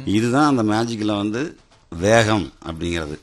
இதுதான் அந்த மேஜிக்ல வந்து வேகம் அப்படிங்கிறது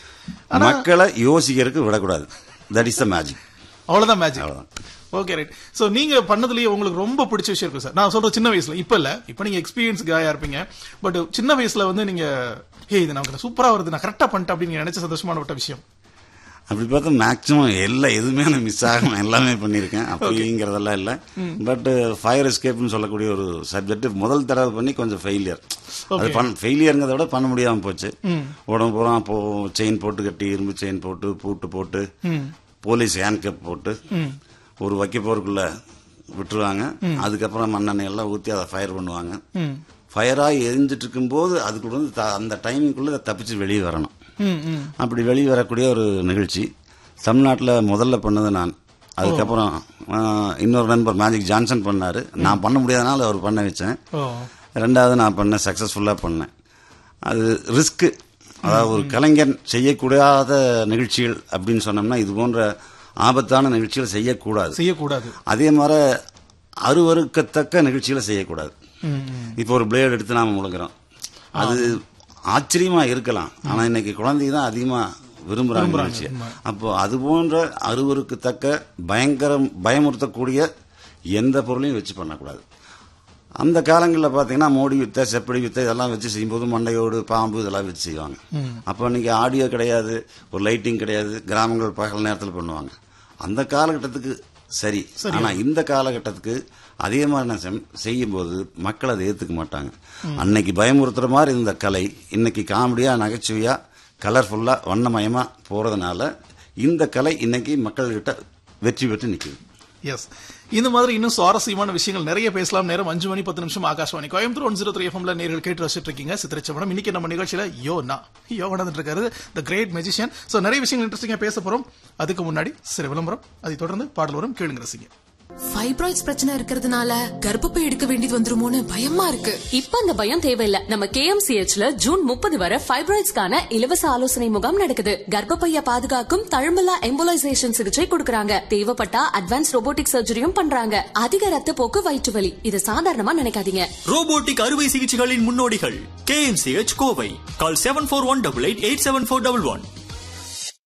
மக்களை யோசிக்கிறதுக்கு விடக்கூடாது தட் இஸ் த மேஜிக் அவ்வளவுதான் மேஜிக் அவ்வளவுதான். ஓகே ரைட் சோ நீங்க பண்ணதுலயே உங்களுக்கு ரொம்ப பிடிச்ச விஷயம் இருக்கும் சார் நான் சொல்ற சின்ன வயசுல இப்ப இல்ல இப்ப நீங்க எக்ஸ்பீரியன்ஸ் காயா இருப்பீங்க பட் சின்ன வயசுல வந்து நீங்க ஹே இது நமக்கு சூப்பரா வருது நான் கரெக்டா பண்ணிட்டேன் அப்படின்னு நீங்க நினைச்ச சந்தோஷமான விஷயம் அப்படி பார்த்தா மேக்ஸிமம் எல்லா எதுவுமே நான் மிஸ் ஆகாம எல்லாமே பண்ணியிருக்கேன் அப்படிங்கிறதெல்லாம் இல்லை பட் ஃபயர் எஸ்கேப்னு சொல்லக்கூடிய ஒரு சப்ஜெக்ட் முதல் தடவை பண்ணி கொஞ்சம் ஃபெயிலியர் அது பண்ண ஃபெயிலியருங்கிறத விட பண்ண முடியாம போச்சு உடம்பு பூரா போ செயின் போட்டு கட்டி இரும்பு செயின் போட்டு பூட்டு போட்டு போலீஸ் ஹேண்ட் கேப் போட்டு ஒரு வைக்கப்போருக்குள்ள விட்டுருவாங்க அதுக்கப்புறம் மண்ணெண்ணெய் எல்லாம் ஊற்றி அதை ஃபயர் பண்ணுவாங்க ஃபயராக எரிஞ்சிட்டு இருக்கும்போது அதுக்குள்ள வந்து த- அந்த டைமிங்குள்ள தப்பிச்சு வெளியே வரணும் ம், ம். அப்படி வெளியே வரக்கூடிய ஒரு நிகழ்ச்சி தமிழ்நாட்டில் முதல்ல பண்ணது நான் அதுக்கப்புறம் ஆஹ், இன்னொரு நண்பர் மேஜிக் ஜான்சன் பண்ணாரு நான் பண்ண முடியாதனால அவர் பண்ண வச்சேன் ஓ ரெண்டாவது நான் பண்ணேன் சக்ஸஸ்ஃபுல்லாக பண்ணேன் அது ரிஸ்க்கு அதாவது ஒரு கலைஞன் செய்யக்கூடாத நிகழ்ச்சிகள் அப்படின்னு சொன்னோம்னா இது போன்ற ஆபத்தான நிகழ்ச்சிகள் செய்யக்கூடாது செய்யக்கூடாது அதே மாதிரி அருவருக்கத்தக்க நிகழ்ச்சிகளை செய்யக்கூடாது ம், ம். இப்போ ஒரு பிளேடு எடுத்து நாம முழுங்குறோம் அது ஆச்சரியமா இருக்கலாம் ஆனா இன்னைக்கு குழந்தைங்க தான் அதிகமா விரும்புறாங்க நிகழ்ச்சியை அப்போ அது போன்ற அருவருக்குத்தக்க பயங்கரம் பயமுறுத்தக்கூடிய எந்த பொருளையும் வச்சு பண்ணக்கூடாது அந்த காலங்களில் பார்த்தீங்கன்னா மோடி வித்தை செப்படி வித்தை இதெல்லாம் வச்சு செய்யும்போது மண்டையோடு பாம்பு இதெல்லாம் வச்சு செய்வாங்க அப்போ இன்னைக்கு ஆடியோ கிடையாது ஒரு லைட்டிங் கிடையாது கிராமங்கள் பகல் நேரத்தில் பண்ணுவாங்க அந்த காலகட்டத்துக்கு சரி ஆனா இந்த காலகட்டத்துக்கு அதே மாதிரி நான் செம்- செய்யும்போது மக்கள் அதை ஏத்துக்க மாட்டாங்க அன்னைக்கு பயமுறுத்துற மாதிரி இருந்த கலை இன்னைக்கு காமெடியா நகைச்சுவையா கலர்ஃபுல்லா வண்ணமயமா போறதுனால இந்த கலை இன்னைக்கு மக்கள்கிட்ட வெற்றி பெற்று நிக்குது எஸ் இந்த மாதிரி இன்னும் சுவாரஸ்யமான விஷயங்கள் நிறைய பேசலாம் நேரம் அஞ்சு மணி பத்து நிமிஷம் Akashvani Coimbatore one zero three எஃப்எம்ல நேர்கள் கேட்டு ரசிச்சிட்டு இருக்கீங்க சித்திரச்சவனம் இன்னைக்கு நம்ம நிகழ்ச்சியில யோ நா யோ நடந்துட்டு இருக்காரு த கிரேட் மெஜிஷியன் சோ நிறைய விஷயங்கள் இன்ட்ரெஸ்டிங்கா பேச போறோம் அதுக்கு முன்னாடி சிறு விளம்பரம் அதை தொடர்ந்து பாடல் வரும் கேளுங்க ரசிங்க ஃபைப்ராய்ட்ஸ் பிரச்சனை இருக்கிறதுனால கர்ப்பப்பை எடுக்க வேண்டியது வந்துருமோன்னு பயமா இருக்கு இப்ப அந்த பயம் தேவையில்ல நம்ம கேஎம்சிஹெச்ல ஜூன் முப்பது வரை ஃபைப்ராய்ட்ஸ்க்கான இலவச ஆலோசனை முகாம் நடக்குது கர்ப்பப்பைய பாதுகாக்கும் தழும்பலா எம்போலைசேஷன் சிகிச்சை கொடுக்கறாங்க தேவைப்பட்டா அட்வான்ஸ் ரோபோட்டிக் சர்ஜரியும் பண்றாங்க அதிக ரத்த போக்கு வயிற்று வலி இது சாதாரணமா நினைக்காதீங்க ரோபோட்டிக் அறுவை சிகிச்சைகளின் முன்னோடிகள் KMCH Kovai call seven four one double eight eight seven four double one